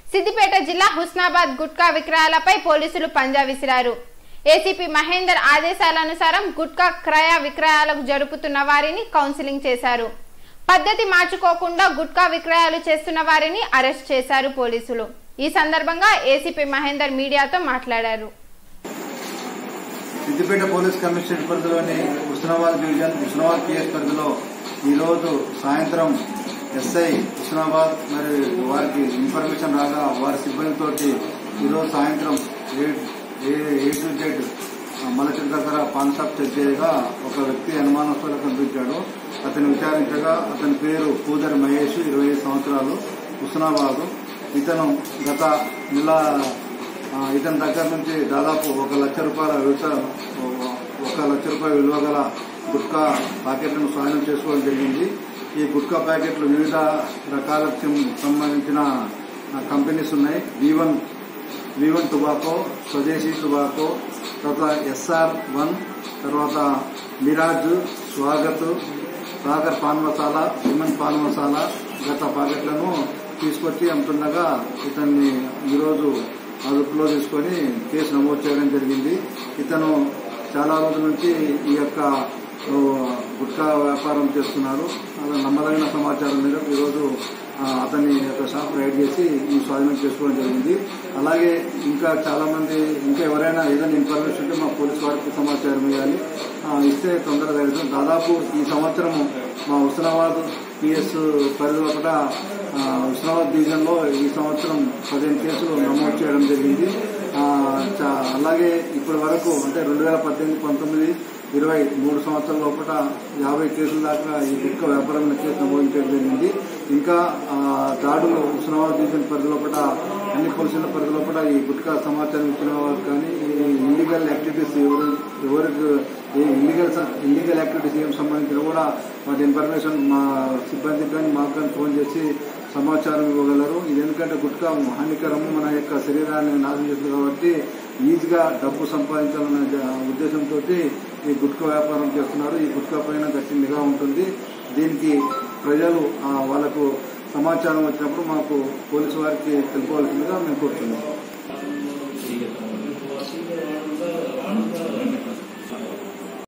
సిద్దిపేట జిల్లా హుస్నాబాద్ గుట్కా విక్రయాలపై పోలీసులు పంజా విసిరారు ఏసీపీ మహేందర్ ఆదేశాలనుసారం గుట్కా క్రయ విక్రయాలకు జరుపుతున్న వారిని కౌన్సిలింగ్ చేశారు పద్ధతి మార్చుకోకుండా గుట్కా విక్రయాలు చేస్తున్న వారిని అరెస్ట్ చేశారు పోలీసులు ఈ సందర్భంగా ఏసీపీ మహేందర్ మీడియాతో మాట్లాడారు సిద్దిపేట పోలీస్ కమిషనరేట్ పరిధిలోని హుస్నాబాద్ డివిజన్ హుస్నాబాద్ పిఎస్ పరిధిలో ఈరోజు సాయంత్రం ఎస్ఐ హుస్నాబాద్ మరి వారికి ఇన్ఫర్మేషన్ రాగా వారి సిబ్బందితోటి ఈరోజు సాయంత్రం ఏ టు జెడ్ మలచర్ దగ్గర పాన్ షాప్ చెక్ చేయగా ఒక వ్యక్తి అనుమానాస్పద కనిపించాడు అతను విచారించగా అతని పేరు పూదరి మహేష్ ఇరవై ఐదు సంవత్సరాలు హుస్నాబాద్ ఇతను గత నెల ఆ, ఇతని దగ్గర నుంచి దాదాపు ఒక లక్ష రూపాయల విలువ ఒక లక్ష రూపాయల విలువ గల గుట్కా ప్యాకెట్లను స్వాధీనం చేసుకోవడం జరిగింది ఈ గుట్కా ప్యాకెట్లు వివిధ రకాలకు సం- సంబంధించిన ఆ, కంపెనీస్ ఉన్నాయి V one V one tobacco Swadeshi tobacco తర్వాత ఎస్ఆర్ వన్ తర్వాత మిరాజ్ స్వాగత్ సాగర్ పాన్ మసాలా విమన్ పాన్ మసాలా గత ప్యాకెట్లను తీసుకొచ్చి అమ్ముతుండగా ఇతన్ని ఈరోజు అదుపులో తీసుకొని కేసు నమోదు చేయడం జరిగింది ఇతను చాలా రోజుల నుంచి ఈ యొక్క ఓ, గుట్కా వ్యాపారం చేస్తున్నాడు అలా నమ్మదగిన సమాచారం మేరకు ఈరోజు ఆ, అతని యొక్క షాప్ రైడ్ చేసి ఈ స్వాధీనం చేసుకోవడం జరిగింది అలాగే ఇంకా చాలా మంది ఇంకా ఎవరైనా ఏదైనా ఇన్ఫర్మేషన్ ఉంటే మా పోలీస్ వారికి సమాచారం ఇవ్వాలి ఆ, ఇస్తే తొందరగా జరుగుతుంది దాదాపు ఈ సంవత్సరము మా హుస్నాబాద్ పిఎస్ పరిధి ఒకట హుస్నాబాద్ డివిజన్ లో ఈ సంవత్సరం పదిహేను కేసులు నమోదు చేయడం జరిగింది ఆ, చా- అలాగే ఇప్పటి వరకు అంటే రెండు వేల పద్దెనిమిది పంతొమ్మిది ఇరవై మూడు సంవత్సరాల లోపల యాభై కేసుల దాకా ఈ గుట్క వ్యాపారం కేసు నమోదు చేయడం జరిగింది ఇంకా ఆ, దాడులు హుస్నాబాద్ డివిజన్ పరిధి లోపల అన్ని పోలీసుల పరిధి లోపల ఈ గుట్కా సమాచారం ఇచ్చిన వారు కానీ ఈ ఇల్లీగల్ యాక్టివిటీస్ ఎవరు ఎవరికి ఏ ఇల్లీగల్ ఇల్లీగల్ యాక్టివిటీస్ ఏం సంబంధించిన కూడా వాటి ఇన్ఫర్మేషన్ మా సిబ్బందికి కానీ మాకు కానీ ఫోన్ చేసి సమాచారం ఇవ్వగలరు ఇది ఎందుకంటే గుట్కా హానికరము మన యొక్క శరీరాన్ని నాశనం చేస్తుంది కాబట్టి ఈజీగా డబ్బు సంపాదించాలనే జ- ఉద్దేశంతో ఈ గుట్కా వ్యాపారం చేస్తున్నారు ఈ గుట్కా పైన గట్టి నిఘా ఉంటుంది దీనికి ప్రజలు ఆ, వాళ్ళకు సమాచారం వచ్చినప్పుడు మాకు పోలీసు వారికి తెలుపవలసిందిగా మేము కోరుతున్నాం